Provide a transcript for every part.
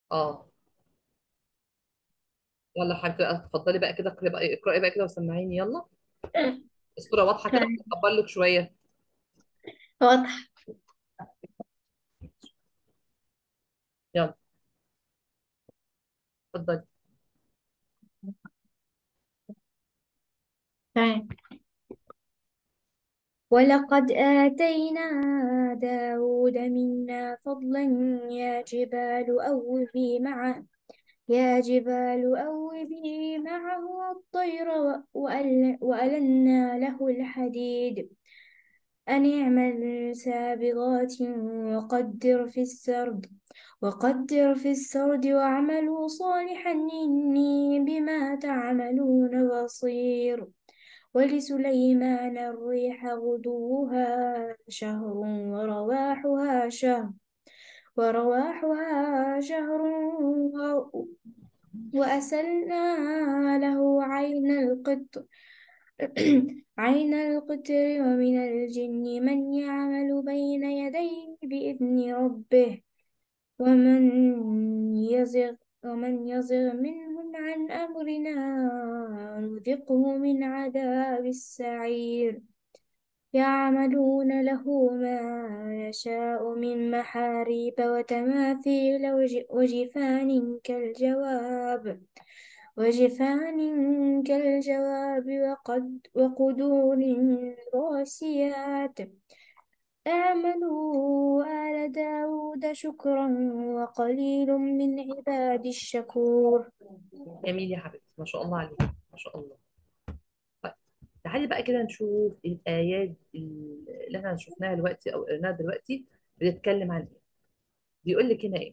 اه يلا يا حبيبتي اتفضلي بقى كده اقرأي بقى اقرأي بقى كده وسمعيني يلا الصورة واضحة كده تمام اكبر لك شوية واضح يلا اتفضلي تمام ولقد آتينا داود منا فضلا يا جبال أوبي معه يا جبال أوبي معه والطير وأل وألنا له الحديد أن اعمل سابغات وقدر في السرد وقدر في السرد واعملوا صالحا إني بما تعملون بصير ولسليمان الريح غدوها شهر ورواحها شهر ورواحها شهر و- وأسلنا له عين القطر عين القطر ومن الجن من يعمل بين يديه بإذن ربه ومن يزغ ومن يزغ منهم عن أمرنا نذقه من عذاب السعير يعملون له ما يشاء من محاريب وتماثيل وج- وجفان كالجواب وجفان كالجواب وقد وقدور راسيات اعملوا آل داود شكرا وقليل من عبادي الشكور جميل يا حبيبتي ما شاء الله عليك ما شاء الله طيب تعالي بقى كده نشوف الآيات اللي احنا شفناها دلوقتي او قريناها دلوقتي بتتكلم عن ايه بيقول لك هنا ايه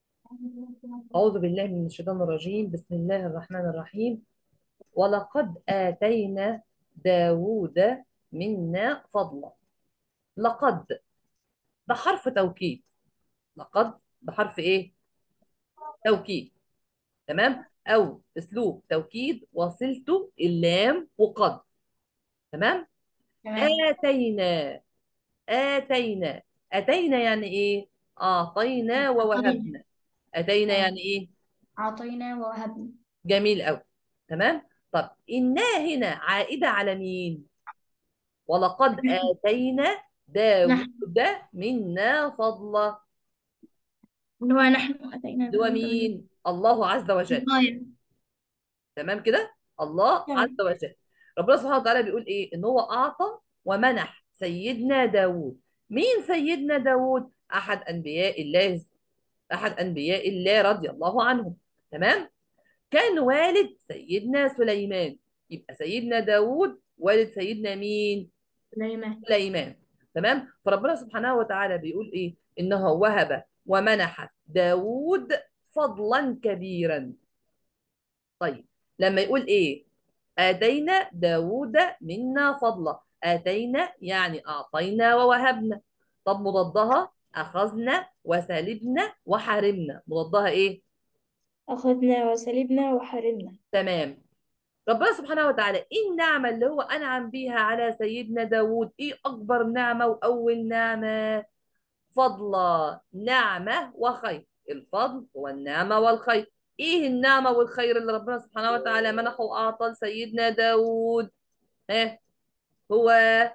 أعوذ بالله من الشيطان الرجيم بسم الله الرحمن الرحيم ولقد آتينا داوود منا فضلا لقد ده حرف توكيد لقد ده حرف ايه توكيد تمام او اسلوب توكيد وصلته اللام وقد تمام تمام آتينا آتينا أتينا يعني ايه أعطينا أعطينا ووهبنا أتينا تمام يعني ايه أعطينا ووهبنا جميل قوي تمام طب إنا هنا عائدة على مين ولقد آتينا داود نحن منا فضلا اللي هو نحن أتينا اللي هو داود من مين الله عز وجل الغاية تمام كده الله عز تمام وجل ربنا سبحانه وتعالى بيقول ايه ان هو اعطى ومنح سيدنا داوود مين سيدنا داوود احد انبياء الله احد انبياء الله رضي الله عنهم تمام كان والد سيدنا سليمان يبقى سيدنا داوود والد سيدنا مين سليمان سليمان تمام فربنا سبحانه وتعالى بيقول ايه انه وهب ومنح داوود فضلا كبيرا طيب لما يقول ايه آتينا داوود منا فضلا آتينا يعني أعطينا ووهبنا طب مضادها أخذنا وسلبنا وحرمنا مضادها إيه؟ أخذنا وسلبنا وحرمنا تمام ربنا سبحانه وتعالى إيه النعمة اللي هو أنعم بيها على سيدنا داوود إيه أكبر نعمة وأول نعمة فضلا نعمة وخير الفضل والنعمة والخير إيه النعمة والخير اللي ربنا سبحانه وتعالى منحه وأعطى لسيدنا داوود ها هو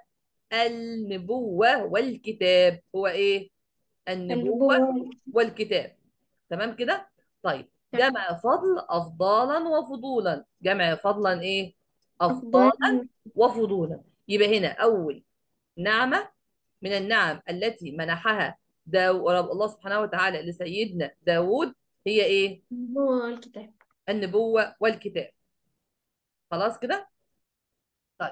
النبوة والكتاب هو إيه النبوة النبوة والكتاب تمام كده طيب تمام جمع فضل أفضالا وفضولا جمع فضلا إيه أفضل أفضالا وفضولا يبقى هنا أول نعمة من النعم التي منحها داو الله سبحانه وتعالى لسيدنا داود هي إيه النبوة والكتاب النبوة والكتاب خلاص كده طيب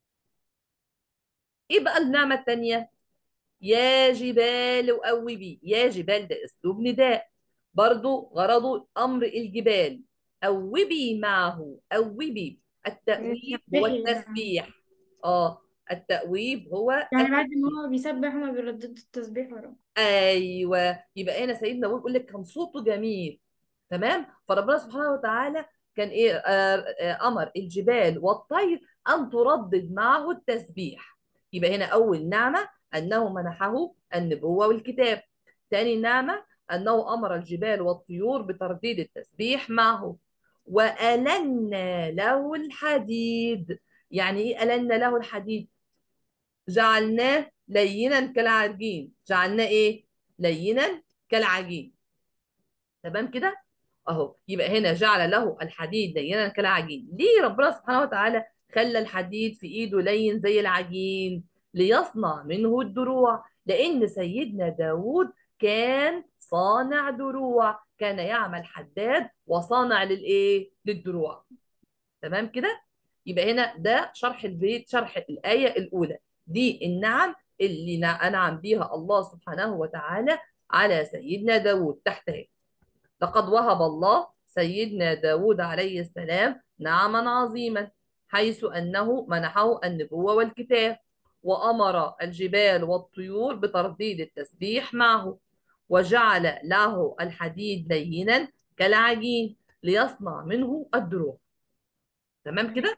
إيه بقى النعمة التانية يا جبال أوبي يا جبال ده أسلوب نداء برضو غرضه أمر الجبال أوبي معه أوبي التأويب هو تسبحي يعني التسبيح آه التأويب هو يعني بعد التسبيح ما هو بيسبح هما بيرددوا التسبيح وراه ايوه يبقى هنا سيدنا داوود بيقول لك كان صوته جميل تمام فربنا سبحانه وتعالى كان ايه آه آه امر الجبال والطير ان تردد معه التسبيح يبقى هنا اول نعمه انه منحه النبوه والكتاب تاني نعمه أنه أمر الجبال والطيور بترديد التسبيح معه وألنا له الحديد يعني إيه ألنا له الحديد جعلناه لينا كالعجين جعلناه إيه لينا كالعجين تمام كده اهو يبقى هنا جعل له الحديد لينا كالعجين ليه ربنا سبحانه وتعالى خلى الحديد في ايده لين زي العجين ليصنع منه الدروع لان سيدنا داود كان صانع دروع كان يعمل حداد وصانع للايه للدروع تمام كده يبقى هنا ده شرح البيت شرح الآية الأولى دي النعم اللي أنعم بيها الله سبحانه وتعالى على سيدنا داود تحت هيك لقد وهب الله سيدنا داود عليه السلام نعما عظيما حيث أنه منحه النبوة والكتاب وأمر الجبال والطيور بترديد التسبيح معه وجعل له الحديد لينا كالعجين ليصنع منه الدروع تمام كده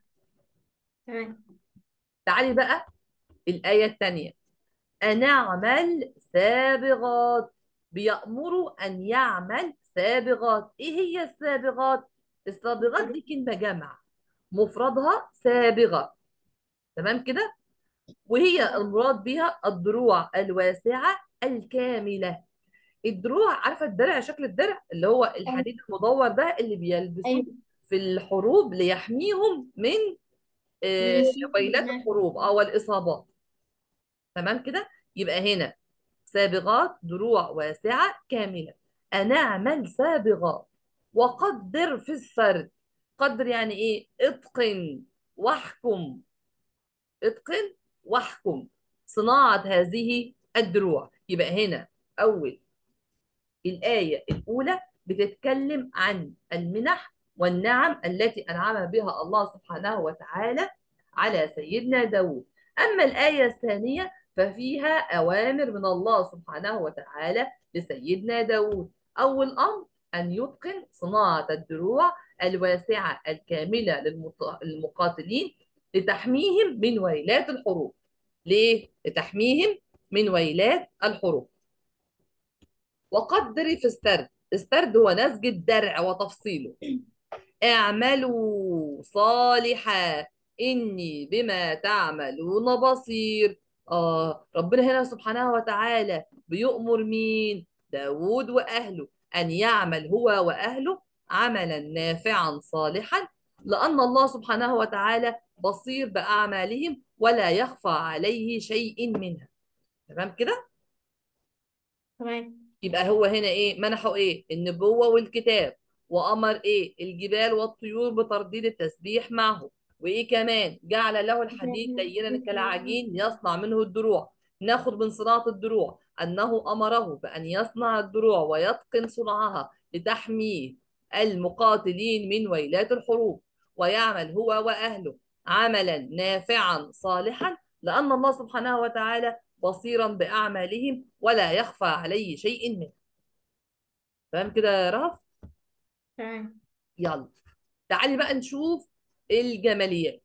تمام تعالي بقى الآية الثانية أن أعمل سابغات بيأمروا أن يعمل سابغات إيه هي السابغات؟ السابغات دي كلمة جمع مفردها سابغة تمام كده؟ وهي المراد بها الدروع الواسعة الكاملة الدروع عارفة الدرع شكل الدرع اللي هو الحديد المدور ده اللي بيلبسوه أيوة في الحروب ليحميهم من آه، الرسول ويلات هناك. الحروب أو الإصابات تمام كده يبقى هنا سابغات دروع واسعة كاملة أنا أعمل سابغات وقدر في السرد قدر يعني إيه اتقن واحكم اتقن واحكم صناعة هذه الدروع يبقى هنا أول الآية الأولى بتتكلم عن المنح والنعم التي أنعم بها الله سبحانه وتعالى على سيدنا داود أما الآية الثانية ففيها أوامر من الله سبحانه وتعالى لسيدنا داود أول أمر أن يتقن صناعة الدروع الواسعة الكاملة للمط- للمقاتلين لتحميهم من ويلات الحروب ليه؟ لتحميهم من ويلات الحروب وقدري في السرد السرد هو نسج الدرع وتفصيله اعملوا صالحا إني بما تعملون بصير آه ربنا هنا سبحانه وتعالى بيؤمر مين داود وأهله أن يعمل هو وأهله عملا نافعا صالحا لأن الله سبحانه وتعالى بصير بأعمالهم ولا يخفى عليه شيء منها تمام كده تمام يبقى هو هنا ايه منحه ايه النبوة والكتاب وأمر ايه الجبال والطيور بترديد التسبيح معه وايه كمان جعل له الحديد لينا كالعجين يصنع منه الدروع ناخد من صناعة الدروع أنه أمره بأن يصنع الدروع ويتقن صنعها لتحميه المقاتلين من ويلات الحروب ويعمل هو وأهله عملا نافعا صالحا لأن الله سبحانه وتعالى بصيرا بأعمالهم ولا يخفى عليه شيء منه فاهم كده يا رهف تمام يلا تعالي بقى نشوف الجماليات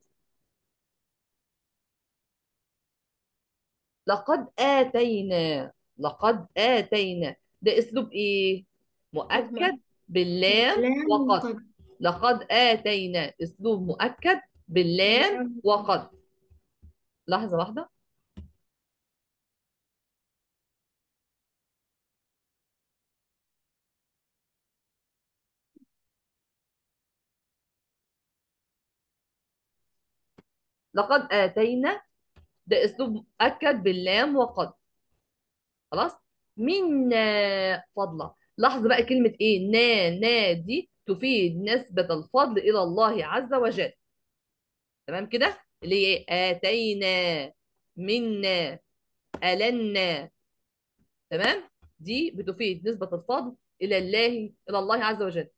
لقد آتينا لقد آتينا ده أسلوب إيه مؤكد باللام لام وقد وقد لقد آتينا أسلوب مؤكد باللام لام وقد لحظة واحدة لقد آتينا ده أسلوب مؤكد باللام وقد خلاص منا فضلا لاحظ بقى كلمة إيه نا نا دي تفيد نسبة الفضل إلى الله عز وجل تمام كده اللي هي إيه؟ آتينا منا ألنا تمام دي بتفيد نسبة الفضل إلى الله إلى الله عز وجل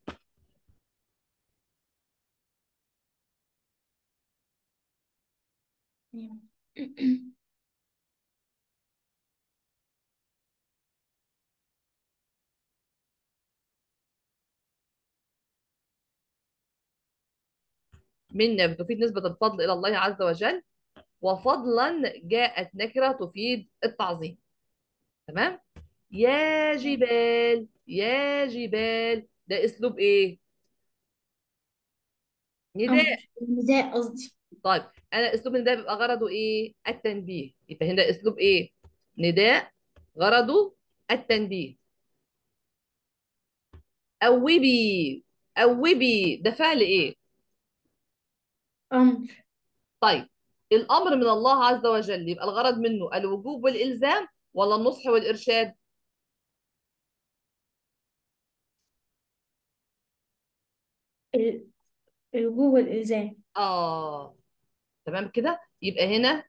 منا بتفيد نسبة الفضل إلى الله عز وجل وفضلا جاءت نكرة تفيد التعظيم تمام يا جبال يا جبال ده اسلوب ايه نداء أمر نداء قصدي طيب انا اسلوب النداء بيبقى غرضه ايه التنبيه يبقى هنا اسلوب ايه نداء غرضه التنبيه أوبي أوبي ده فعل إيه؟ أمر طيب الأمر من الله عز وجل يبقى الغرض منه الوجوب والإلزام ولا النصح والإرشاد؟ ال- الوجوب والإلزام آه تمام كده يبقى هنا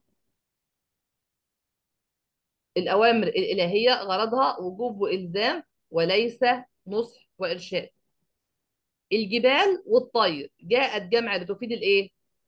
الأوامر الإلهية غرضها وجوب وإلزام وليس نصح وإرشاد الجبال والطير جاءت جمع لتفيد الإيه؟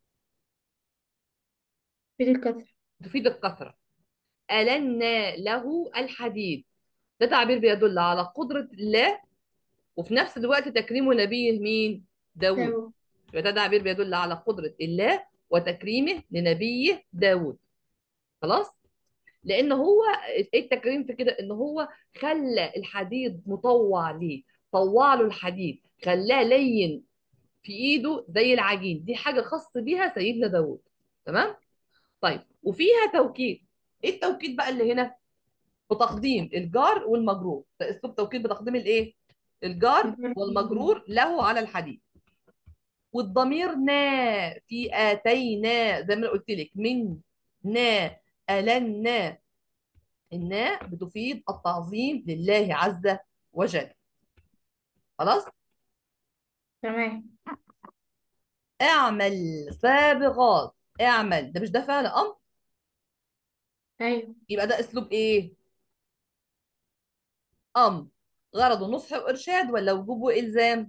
في الكثرة تفيد الكثرة ألنا له الحديد ده تعبير بيدل على قدرة الله وفي نفس الوقت تكريم نبيه مين؟ داود داود يبقى ده تعبير بيدل على قدرة الله وتكريمه لنبيه داود خلاص؟ لأن هو إيه التكريم في كده؟ إن هو خلى الحديد مطوع ليه طوع له الحديد خلاه لين في إيده زي العجين دي حاجة خاص بيها سيدنا داود تمام؟ طيب وفيها توكيد إيه التوكيد بقى اللي هنا؟ بتقديم الجار والمجرور ده اسلوب توكيد بتقديم الايه الجار والمجرور له على الحديد والضمير نا في اتينا زي ما أنا قلت لك من نا ألنا النا بتفيد التعظيم لله عز وجل خلاص تمام اعمل سابغات اعمل ده مش ده فعل امر أيوه يبقى ده اسلوب ايه امر غرضه نصح وارشاد ولا وجوب والزام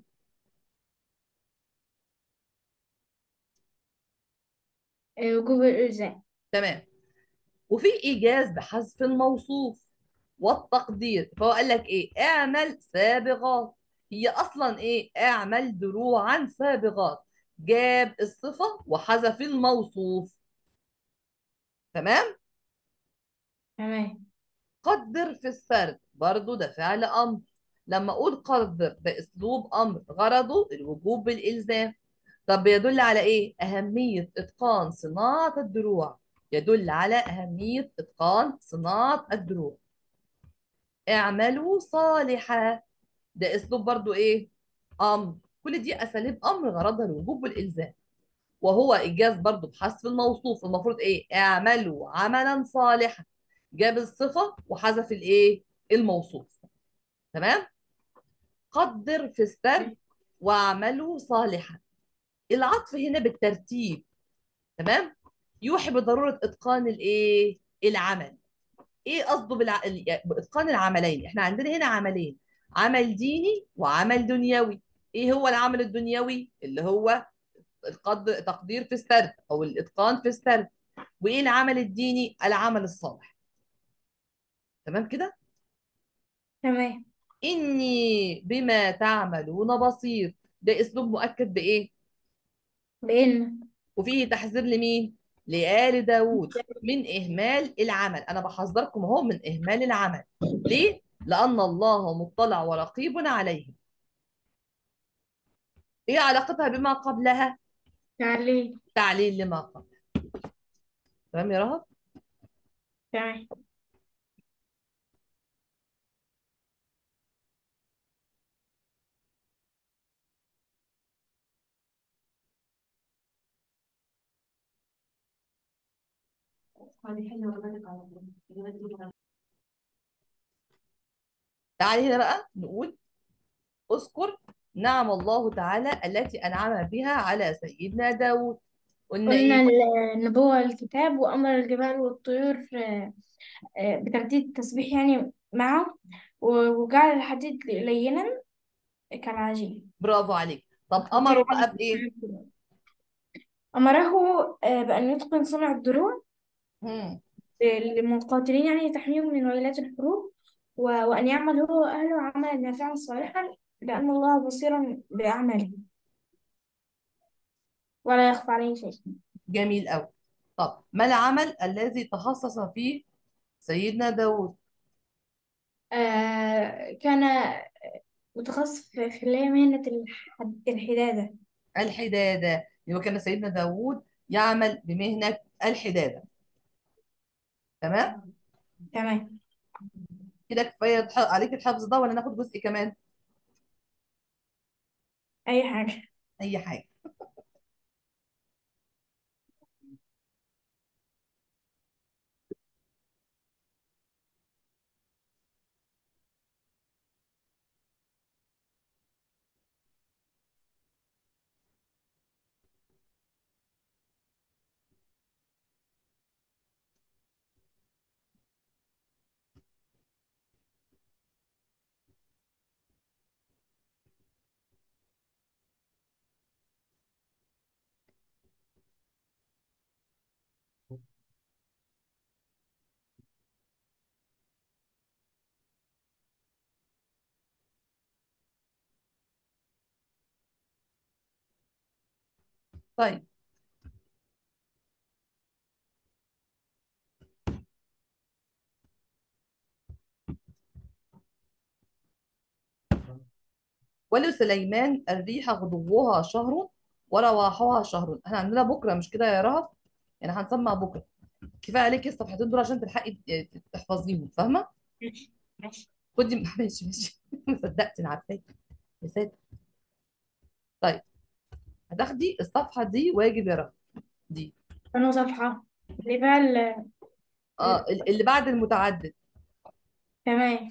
الوجوب والإلزام تمام وفي ايجاز بحذف الموصوف والتقدير فهو قال لك ايه اعمل سابغات هي اصلا ايه اعمل دروعا سابغات جاب الصفة وحذف الموصوف تمام تمام قدر في السرد برضو ده فعل امر لما اقول قدر ده اسلوب امر غرضه الوجوب بالالزام طب يدل على ايه اهمية اتقان صناعة الدروع يدل على اهمية اتقان صناعة الدروع اعملوا صالحا ده اسلوب برضو ايه امر كل دي اساليب امر غرضها الوجوب والالزام وهو ايجاز برضو بحذف الموصوف المفروض ايه اعملوا عملا صالحا جاب الصفه وحذف الايه الموصوف تمام قدر في السرد واعملوا صالحا العطف هنا بالترتيب تمام يوحي بضروره اتقان الايه العمل ايه قصده بالع... ال- باتقان العملين احنا عندنا هنا عملين عمل ديني وعمل دنيوي ايه هو العمل الدنيوي اللي هو القدر تقدير في السرد او الاتقان في السرد وايه العمل الديني العمل الصالح تمام كده تمام اني بما تعملون بصير ده اسلوب مؤكد بايه بإن وفيه تحذير لمين لآل داوود من إهمال العمل أنا بحذركم أهو من إهمال العمل ليه؟ لأن الله مطلع ورقيب عليهم إيه علاقتها بما قبلها؟ تعليل تعليل لما قبل تمام يا رهف؟ تمام تعالي هنا بقى نقول اذكر نعم الله تعالى التي أنعم بها على سيدنا داود قلنا قلنا إيه؟ النبوة الكتاب وأمر الجبال والطيور آه، آه، بتجديد التسبيح يعني معه و- وجعل الحديد لينا كالعجين برافو عليك طب دي أمره حاجة بقى بإيه؟ أمره آه، بأن يتقن صنع الدروع مم. للمقاتلين يعني تحميهم من ويلات الحروب و- وأن يعمل هو وأهله عملا نافعا صالحا لأن الله بصير بأعمالهم ولا يخفى عليه شيء جميل أوي طب ما العمل الذي تخصص فيه سيدنا داود آه كان متخصص في في اللي هي مهنة الحد- الحدادة الحدادة يبقى كان سيدنا داوود يعمل بمهنة الحدادة تمام تمام كده كفاية تح- عليك الحفظ ده ولا ناخد جزء كمان أي حاجة أي حاجة طيب ولسليمان الريح غدوها شهر ورواحها شهر احنا عندنا بكرة مش كده يا رهف يعني هنسمع بكرة كفاية عليكي الصفحتين دول عشان تلحقي ت- تحفظيهم فاهمة ماشي ماشي خدي ماشي ماشي ما صدقت انا عارفاك يا ساتر طيب هتاخدي الصفحة دي واجب يا رهف دي أنا صفحة اللي بقى ال- اه ال- اللي بعد المتعدد تمام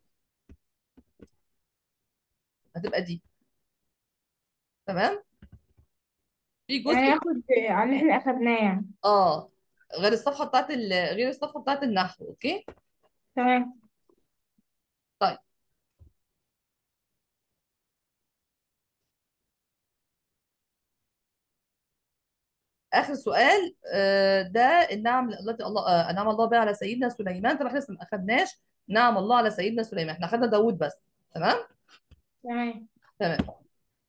هتبقى دي تمام في يعني جزء ناخد على اللي احنا أخدناه يعني اه غير الصفحة بتاعت ال... غير الصفحة بتاعت النحو اوكي تمام طيب اخر سؤال آه ده النعم التي الله آه انعم الله بها على سيدنا سليمان طبعا احنا لسه ما اخدناش نعم الله على سيدنا سليمان احنا اخدنا داوود بس تمام تمام تمام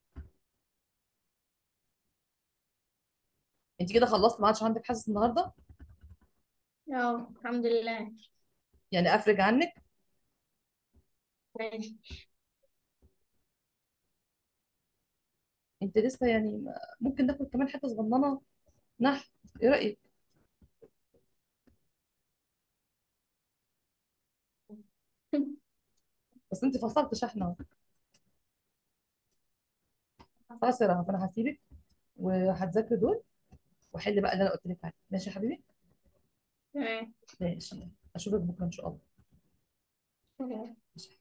انت كده خلصت ما عادش عندك حاسس النهارده اه الحمد لله يعني افرج عنك ماشي انت لسه يعني ما- ممكن ناخد كمان حته صغننه نحو ايه رايك بس انت فصلت شحنه اهو. خلاص يا رهف انا هسيبك وهتذاكري دول وحل بقى اللي انا قلت لك عليه ماشي يا حبيبي تمام ماشي اشوفك بكره ان شاء الله تمام. ماشي.